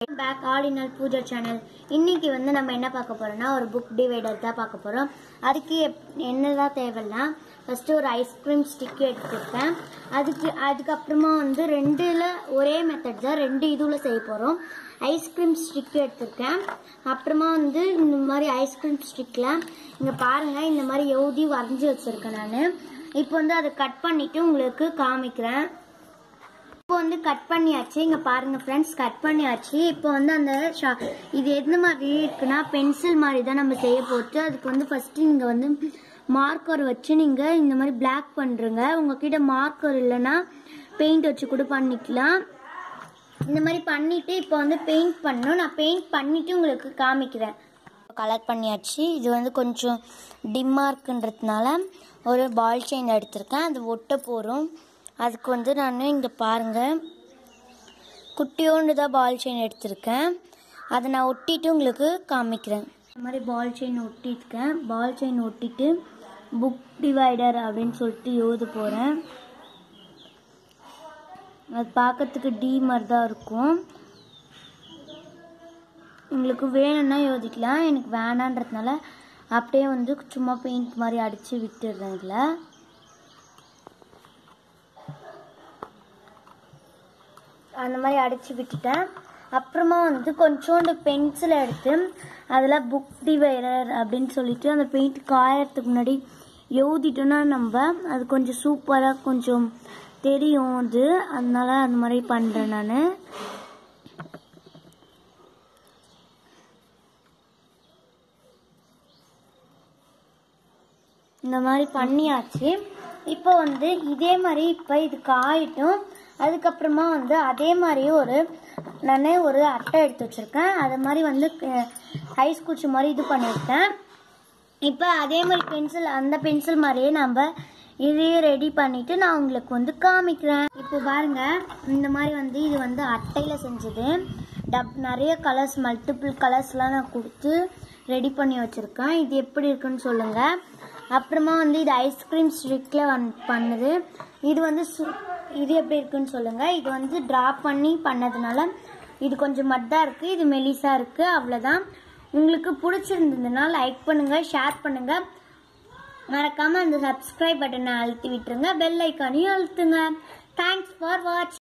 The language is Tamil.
back all in all Pooja channel இன்னைக்கு வந்து நம்ம என்ன பார்க்க போறோம்னா ஒரு புக் டிவைடர் தான் பார்க்க போறோம் அதுக்கு எப்- என்னதான் தேவைன்னா ஃபர்ஸ்ட் ஒரு ஐஸ்கிரீம் ஸ்டிக் எடுத்துருக்கேன் அதுக்கு அதுக்கப்புறமா வந்து ரெண்டுல ஒரே மெத்தட் தான் ரெண்டு இதுல செய்ய போறோம் ஐஸ்கிரீம் ஸ்டிக் எடுத்திருக்கேன் அப்புறமா வந்து இந்த மாதிரி ஐஸ்கிரீம் ஸ்டிக்ல இங்க பாருங்க இந்த மாதிரி எழுதி வரைஞ்சி வச்சிருக்கேன் நான் இப்போ வந்து அதை கட் பண்ணிட்டு உங்களுக்கு காமிக்கிறேன் இப்போ வந்து கட் பண்ணியாச்சு இங்க பாருங்க ஃப்ரெண்ட்ஸ் கட் பண்ணியாச்சு இப்போ வந்து அந்த ஷா- இது எந்த மாதிரி இருக்குன்னா பென்சில் மாதிரி தான் நம்ம செய்ய போட்டு அதுக்கு வந்து ஃபர்ஸ்ட் நீங்க வந்து மார்க்கர் வச்சு நீங்க இந்த மாதிரி பிளாக் பண்றீங்க உங்ககிட்ட மார்க்கர் இல்லைன்னா பெயிண்ட் வச்சு கூட பண்ணிக்கலாம் இந்த மாதிரி பண்ணிட்டு இப்போ வந்து பெயிண்ட் பண்ணணும் நான் பெயிண்ட் பண்ணிட்டு உங்களுக்கு காமிக்கிறேன் கலர் பண்ணியாச்சு இது வந்து கொஞ்சம் டிம்மாக இருக்குன்றதுனால ஒரு பால் செயின் எடுத்திருக்கேன் அது ஒட்ட போகிறோம் அதுக்கு வந்து நான் இங்கே பாருங்கள் குட்டியோண்டு தான் பால் செயின் எடுத்திருக்கேன் அதை நான் ஒட்டிட்டு உங்களுக்கு காமிக்கிறேன் இந்த மாதிரி பால் செயின் ஒட்டியிருக்கேன் பால் செயின் ஒட்டிட்டு புக் டிவைடர் அப்படின்னு சொல்லிட்டு எழுத போகிறேன் அது பார்க்கறதுக்கு டி மாதிரி தான் இருக்கும் உங்களுக்கு வேணும்னா எழுதிக்கலாம் எனக்கு வேணான்றதுனால அப்படியே வந்து சும்மா பெயிண்ட் மாதிரி அடித்து விட்டுடுறேன் இதில் அந்த மாதிரி அடித்து விட்டுட்டேன் அப்புறமா வந்து கொஞ்சோண்டு பென்சில் எடுத்து அதில் புக் டிவைடர் அப்படின்னு சொல்லிட்டு அந்த பெயிண்ட் காயறதுக்கு முன்னாடி எழுதிட்டோன்னா நம்ம அது கொஞ்சம் சூப்பராக கொஞ்சம் தெரியும் அது அதனால அந்த மாதிரி பண்ணுறேன் நான் இந்த மாதிரி பண்ணியாச்சு இப்போ வந்து இதே மாதிரி இப்போ இது காயட்டும் அதுக்கப்புறமா வந்து அதே மாதிரி ஒரு நான் ஒரு அட்டை எடுத்து வச்சிருக்கேன் அது மாதிரி வந்து ஐஸ் குச்சி மாதிரி இது பண்ணியிருக்கேன் இப்போ அதே மாதிரி பென்சில் அந்த பென்சில் மாதிரியே நம்ம இதையும் ரெடி பண்ணிட்டு நான் உங்களுக்கு வந்து காமிக்கிறேன் இப்போ பாருங்க இந்த மாதிரி வந்து இது வந்து அட்டையில் செஞ்சது டப் நிறைய கலர்ஸ் மல்டிபிள் கலர்ஸ்லாம் நான் கொடுத்து ரெடி பண்ணி வச்சுருக்கேன் இது எப்படி இருக்குன்னு சொல்லுங்கள் அப்புறமா வந்து இது ஐஸ்கிரீம் ஸ்டிக்கில் வந் பண்ணுது இது வந்து சு- இது எப்படி இருக்குன்னு சொல்லுங்கள் இது வந்து ட்ரா பண்ணி பண்ணதுனால இது கொஞ்சம் மட்டாக இருக்குது இது மெலிசாக இருக்குது அவ்வளோதான் உங்களுக்கு பிடிச்சிருந்ததுன்னா லைக் பண்ணுங்கள் ஷேர் பண்ணுங்கள் மறக்காமல் அந்த சப்ஸ்கிரைப் பட்டனை அழுத்தி விட்டுருங்க பெல் ஐக்கானையும் அழுத்துங்க தேங்க்ஸ் ஃபார் வாட்ச்